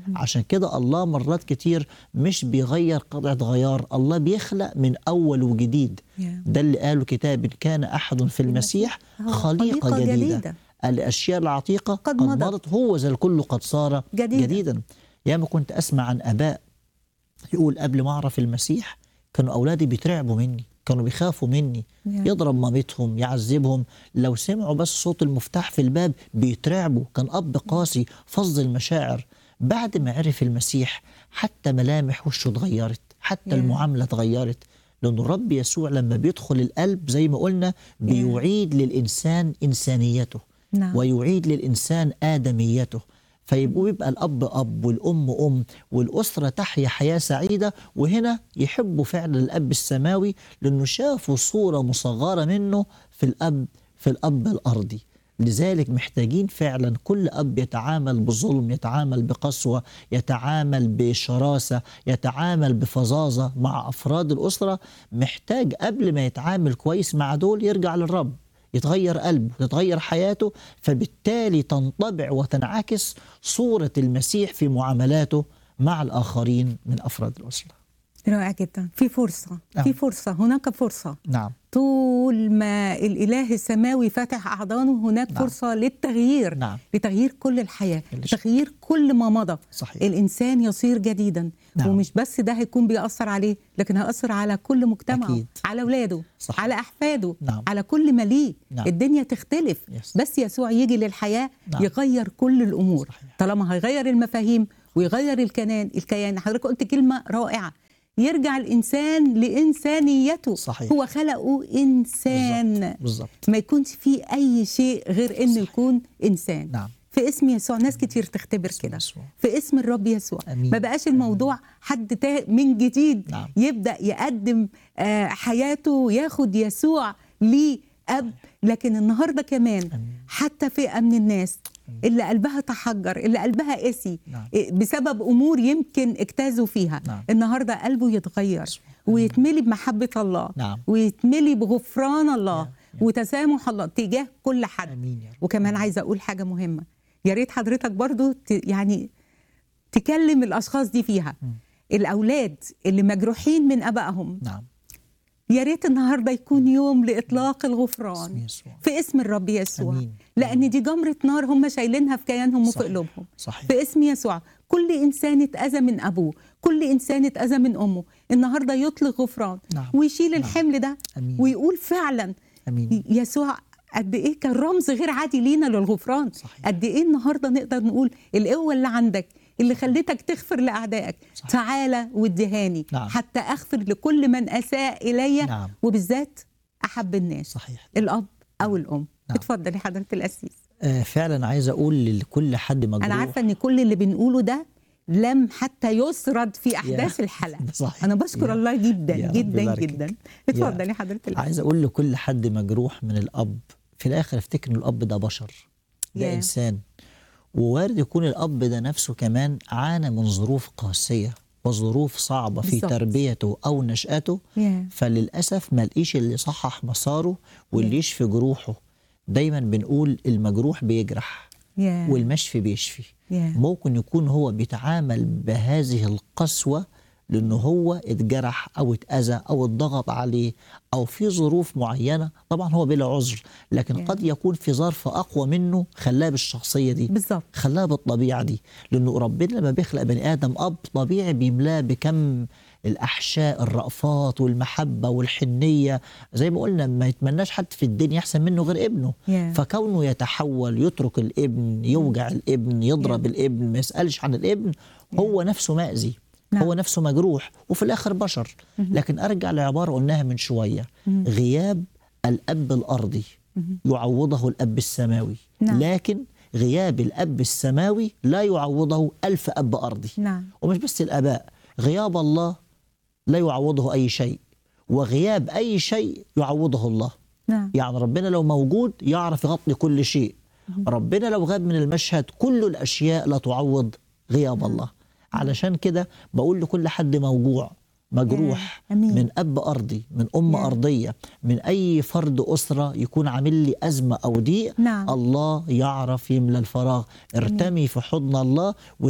عشان كده الله مرات كتير مش بيغير قطعة غيار الله بيخلق من أول وجديد Yeah. ده اللي قاله كتاب إن كان أحد في المسيح آه، خليقة خليقة جديدة جديدة. الأشياء العتيقة قد قد مضت. مضت هو ذا الكل قد صار جديدا. جديدا ياما كنت أسمع عن آباء يقول قبل ما أعرف المسيح كانوا أولادي بيترعبوا مني كانوا بيخافوا مني Yeah. يضرب مامتهم يعذبهم لو سمعوا بس صوت المفتاح في الباب بيترعبوا كان أب قاسي فظ المشاعر بعد ما عرف المسيح حتى ملامح وشه اتغيرت حتى Yeah. المعاملة اتغيرت لأن الرب يسوع لما بيدخل القلب زي ما قلنا بيعيد للإنسان إنسانيته نعم. ويعيد للإنسان آدميته فيبقوا يبقى الأب أب والأم أم والأسرة تحيا حياة سعيدة وهنا يحبوا فعلا الأب السماوي لأنه شافوا صورة مصغرة منه في الأب في الأب الأرضي لذلك محتاجين فعلا كل أب يتعامل بظلم يتعامل بقسوة يتعامل بشراسة يتعامل بفظاظة مع أفراد الأسرة محتاج قبل ما يتعامل كويس مع دول يرجع للرب يتغير قلبه تتغير حياته فبالتالي تنطبع وتنعكس صورة المسيح في معاملاته مع الآخرين من أفراد الأسرة رائع جدا في فرصة نعم. في فرصة هناك فرصة نعم طول ما الإله السماوي فاتح أحضانه هناك نعم. فرصة للتغيير نعم. لتغيير كل الحياة اللي- تغيير كل ما مضى صحيح. الإنسان يصير جديدا نعم. ومش بس ده هيكون بيأثر عليه لكن هيأثر على كل مجتمعه أكيد. على أولاده صح. على أحفاده نعم. على كل ما ليه نعم. الدنيا تختلف Yes. بس يسوع يجي للحياة نعم. يغير كل الأمور صحيح. طالما هيغير المفاهيم ويغير الكيان الكيان حضرتك قلت كلمة رائعة يرجع الإنسان لإنسانيته صحيح. هو خلقه إنسان بالظبط ما يكونش فيه أي شيء غير إنه صحيح. يكون إنسان نعم في اسم يسوع ناس كتير تختبر اسم كده يسوع. في اسم الرب يسوع أمين. ما بقاش الموضوع حد تا من جديد نعم. يبدأ يقدم آه، حياته وياخد يسوع ليه أب لكن النهاردة كمان أمين. حتى فئة من الناس اللي قلبها تحجر اللي قلبها قاسي نعم. إيه، بسبب أمور يمكن اجتازوا فيها نعم. النهاردة قلبه يتغير ويتملي بمحبة الله نعم. ويتملي بغفران الله يا- يا. وتسامح الله تجاه كل حد آمين يا رب. وكمان عايزه اقول حاجه مهمه يا ريت حضرتك برضو ت... يعني تكلم الاشخاص دي فيها الاولاد اللي مجروحين من ابائهم نعم يا ريت النهارده يكون يوم لاطلاق اسم الغفران يسوع. في اسم الرب يسوع أمين. لان دي جمره نار هم شايلينها في كيانهم وفي صحيح. قلوبهم صحيح. في اسم يسوع كل انسان اتاذى من ابوه كل انسان اتاذى من امه النهارده يطلق غفران نعم. ويشيل نعم. الحمل ده أمين. ويقول فعلا أمين. يسوع قد ايه كان رمز غير عادي لينا للغفران صحيح. قد ايه النهارده نقدر نقول القوه اللي عندك اللي خلتك تغفر لاعدائك صحيح. تعالى وادهاني نعم. حتى اغفر لكل من اساء الي نعم. وبالذات احب الناس صحيح الاب او الام نعم. اتفضل يا حضره القسيس آه فعلا عايز أقول لكل حد مجروح انا عارفه ان كل اللي بنقوله ده لم حتى يسرد في احداث يا. الحلقه صحيح. انا بشكر يا. الله جدا يا رب جدا يباركك. جدا اتفضل يا حضره القسيس عايز اقول لكل حد مجروح من الاب في الاخر افتكر ان الاب ده بشر ده يا. انسان ووارد يكون الاب ده نفسه كمان عانى من ظروف قاسيه وظروف صعبه في بالظبط. تربيته او نشاته يا. فللاسف ما لقيش اللي يصحح مساره واللي يشفي جروحه دايما بنقول المجروح بيجرح يا. والمشفي بيشفي يا. ممكن يكون هو بيتعامل بهذه القسوة لأنه هو اتجرح أو اتأذى أو اتضغط عليه أو في ظروف معينة طبعا هو بلا عذر لكن Yeah. قد يكون في ظرف أقوى منه خلاه بالشخصية دي بالظبط خلاه بالطبيعة دي لأنه ربنا لما بيخلق بني آدم أب طبيعي بيملاه بكم الأحشاء الرأفات والمحبة والحنية زي ما قلنا ما يتمناش حد في الدنيا أحسن منه غير ابنه Yeah. فكونه يتحول يترك الابن يوجع الابن يضرب Yeah. الابن ما يسألش عن الابن هو نفسه مأذي نعم. هو نفسه مجروح وفي الآخر بشر لكن أرجع لعبارة قلناها من شوية غياب الأب الأرضي يعوضه الأب السماوي نعم. لكن غياب الأب السماوي لا يعوضه ألف أب أرضي نعم ومش بس الآباء غياب الله لا يعوضه أي شيء وغياب أي شيء يعوضه الله نعم يعني ربنا لو موجود يعرف يغطي كل شيء ربنا لو غاب من المشهد كل الأشياء لا تعوض غياب الله علشان كده بقول لكل حد موجوع مجروح يا أمين. من أب أرضي من أم يا. أرضية من أي فرد أسرة يكون عامل لي أزمة أو ضيق نعم. الله يعرف يملى الفراغ ارتمي في حضن الله